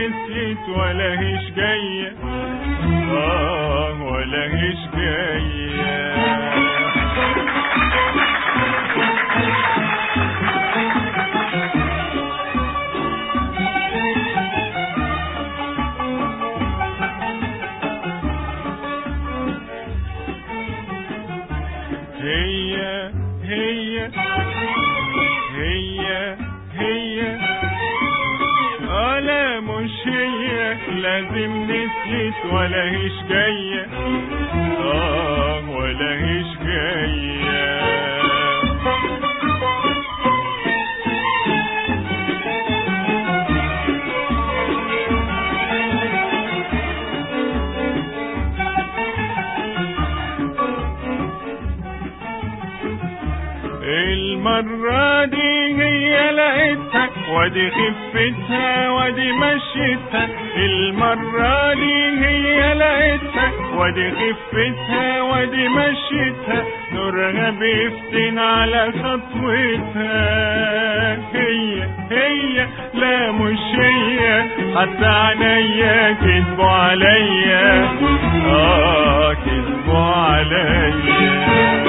نسيت ولا هيش جاية آه ولا هيش جاية هي هي هي هي ولا مش هي لازم نسيت ولا هيش جاية اه ولا هيش جاية المرة دي هي لقيتها ودي خفتها ودي مشيتها المرة دي هي لقيتها ودي خفتها ودي مشيتها نورها بيفتن على خطوتها هي هي لا مش هي حتى عينيا كذبوا عليا اه كذبوا عليا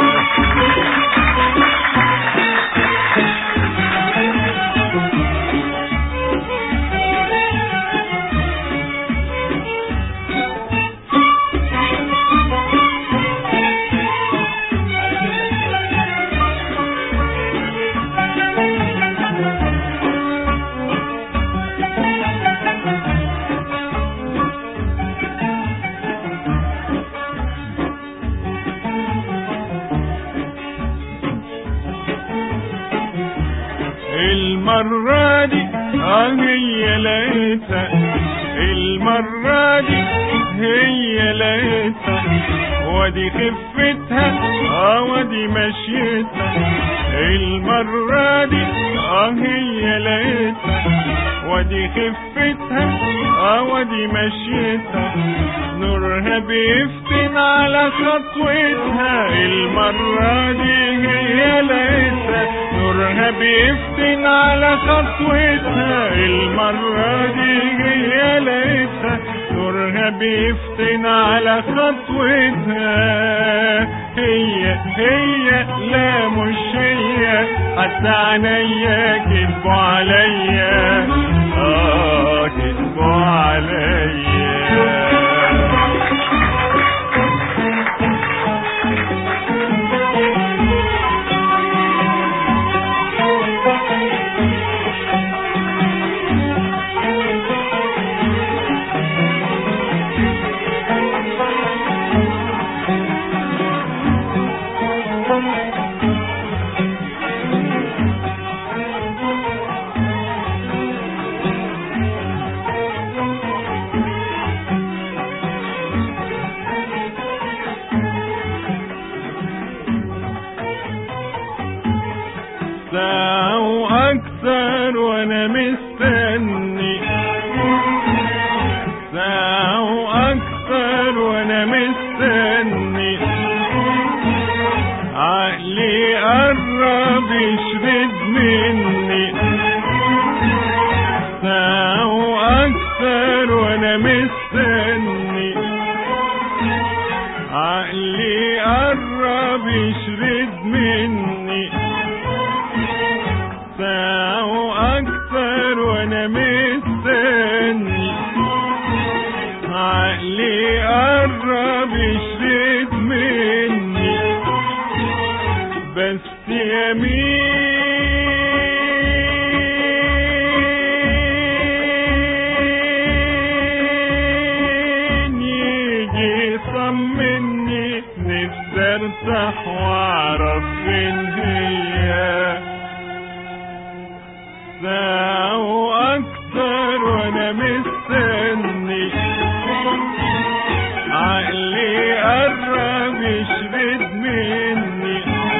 المرة دي اه هي لقيتها المرة دي هي لقيتها ودي خفتها اه ودي مشيتها المرة دي اه هي لقيتها ودي خفتها اه ودي مشيتها نورها بيفتن على خطوتها المرة دي هي لقيتها نورها بيفتن على خطوتها المرة دي هي لقيتها نورها بيفتن على خطوتها هي هي لا مش هي حتى عينيا كذبوا عليا اه كذبوا عليا ساعة وأكثر وأنا مستني ساعة وأكثر وأنا مستني عقلي قرب يشرد مني ساعة وأكثر وأنا مستني عقلي قرب يشرد مني ساعة وأكثر وأنا مستني عقلي قرب يشرد مني بس يمين يجي يطمني نفسي ارتاح واعرف فين هي ساعة وأكثر وأنا مستني عقلي قرب يشرد مني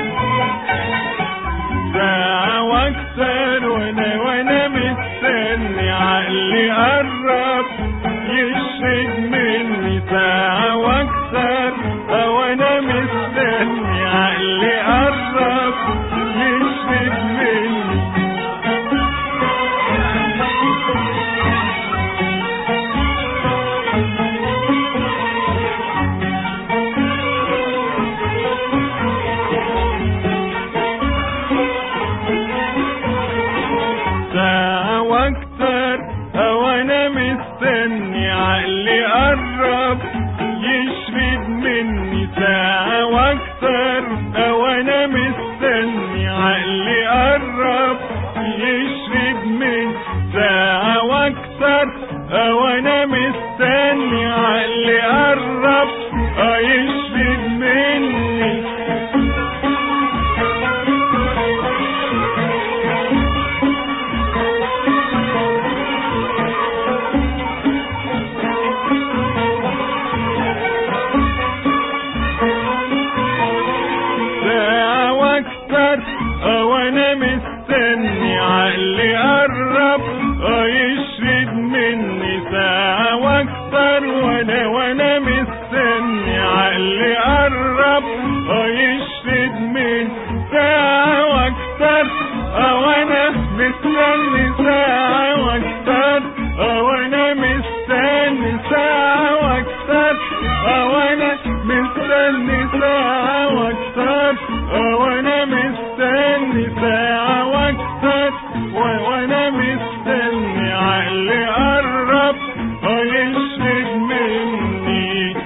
ساعة وأكثر وأنا وأنا مستني عقلي قرب يشرد مني ساعة وأكثر وأنا مستني عقلي قرب يشرد مني مستني عقلي قرب يشرد مني ساعة واكتر او انا مستني عقلي قرب يشرد مني ساعة واكتر او انا مستني عقلي قرب اه يشرد مني ساعة واكتر اه وانا مستني عقلي قرب اه يشرد مني ساعة واكتر وانا وانا مستني عقلي قرب اه يشرد مني ساعة واكتر اه وانا مستني ساعة واكتر اه وانا مستني ساعة واكتر اه وانا مستني ساعة واكتر اه وانا مستني ساعة واكتر و- وانا مستني عقلي قرب اه يشرد مني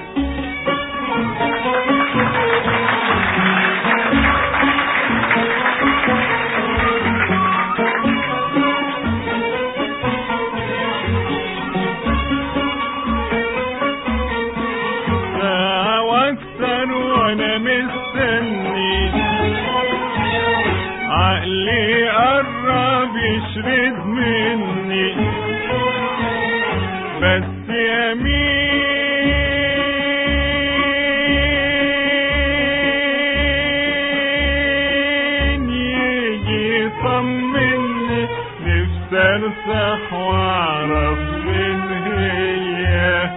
ساعة واكتر وانا مستني عقلي قرب يشرد مني بس يمين يجي يطمني نفسي ارتاح واعرف فين هي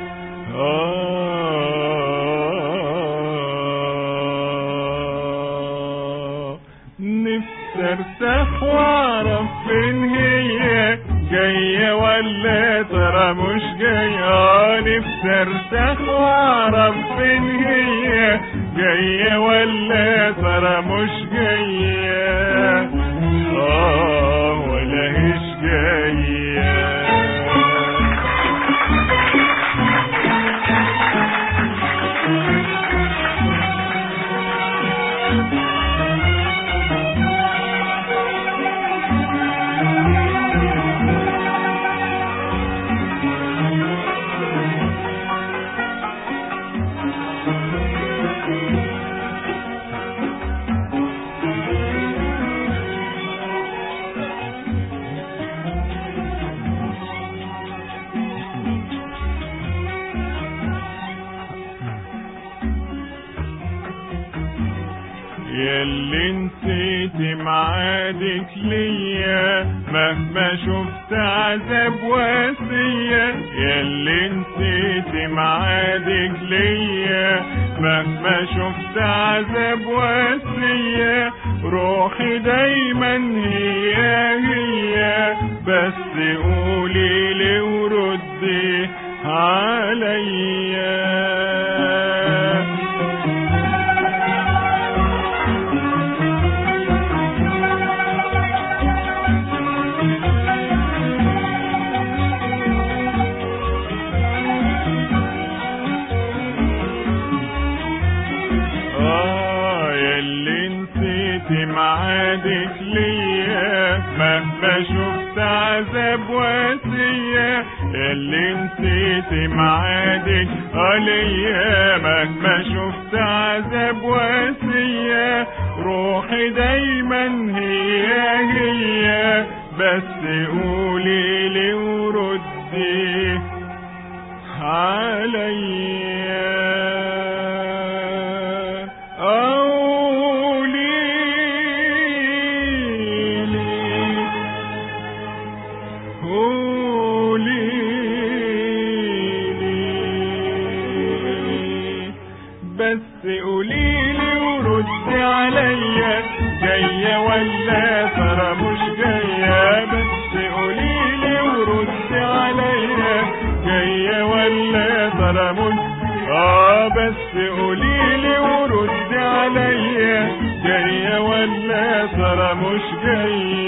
آه نفسي ارتاح واعرف فين هي جاية ولا ترى مش جاية آه نفسي ارتاح واعرف فين هي جاية ولا ترى مش جاية اه ولا هيش جاية ياللي نسيت معادك ليا مهما شفت عذاب واسية ياللي نسيت معادك ليا مهما شفت عذاب واسية روحي دايما هي هي بس قولي لي وردي عليا آه ياللي نسيت معادك ليا مهما شفت عذاب واسية ياللي نسيت معادك آه ليا مهما شفت عذاب واسية روحي دايما هي هي بس قولي لي وردي عليا قولي لي قولي لي بس قولي لي ورد عليا جاية ولا ترى مش جاية بس قولي لي ورد عليا جاية ولا ترى مش اه بس قولي لي ورد عليا جاية ولا ترى مش جاية